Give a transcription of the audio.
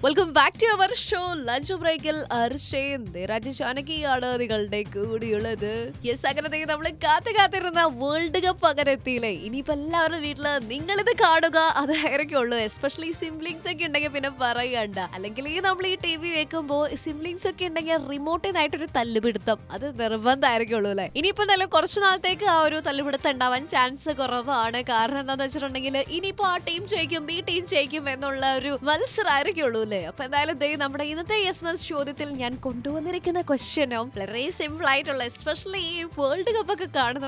welcome back to our show lunch ബ്രേക്കിൽ അർഷയും രാജശാനകിയാണ് നിങ്ങളുടെ കൂടിയുള്ളത് യെസ് അങ്ങനെ നമ്മൾ കാത്തു കാത്തിരുന്ന വേൾഡ് കപ്പ് അങ്ങനെ എത്തിയില്ലേ ഇനിയിപ്പോ എല്ലാവരുടെ വീട്ടില് നിങ്ങൾ ഇത് കാണുക അതായിരിക്കും ഉള്ളൂ എസ്പെഷ്യലി സിംബ്ലിങ്സ് ഒക്കെ ഉണ്ടെങ്കിൽ പിന്നെ പറയണ്ട അല്ലെങ്കിൽ ഈ നമ്മൾ ഈ ടി വി വെക്കുമ്പോൾ സിംബ്ലിങ്സ് ഒക്കെ ഉണ്ടെങ്കിൽ റിമോട്ടിനായിട്ടൊരു തല്ലുപിടുത്തം അത് നിർബന്ധമായിരിക്കും ഉള്ളൂ അല്ലേ ഇനിയിപ്പോ എന്തായാലും കുറച്ച് നാളത്തേക്ക് ആ ഒരു തല്ലുപിടുത്തം ഉണ്ടാവാൻ ചാൻസ് കുറവാണ് കാരണം എന്താന്ന് വെച്ചിട്ടുണ്ടെങ്കിൽ ഇനിയിപ്പോ ആ ടീം ജയിക്കും ഈ ടീം ജയിക്കും എന്നുള്ള ഒരു മത്സരമായിരിക്കുള്ളൂ അല്ലേ അപ്പൊ എന്തായാലും ദേ നമ്മുടെ ഇന്നത്തെ യെസ് മസ് ചോദ്യത്തിൽ ഞാൻ കൊണ്ടുവന്നിരിക്കുന്ന ക്വസ്റ്റ്യനും വളരെ സിമ്പിൾ ആയിട്ടുള്ള എസ്പെഷ്യലി ഈ വേൾഡ് കപ്പ് ഒക്കെ കാണുന്ന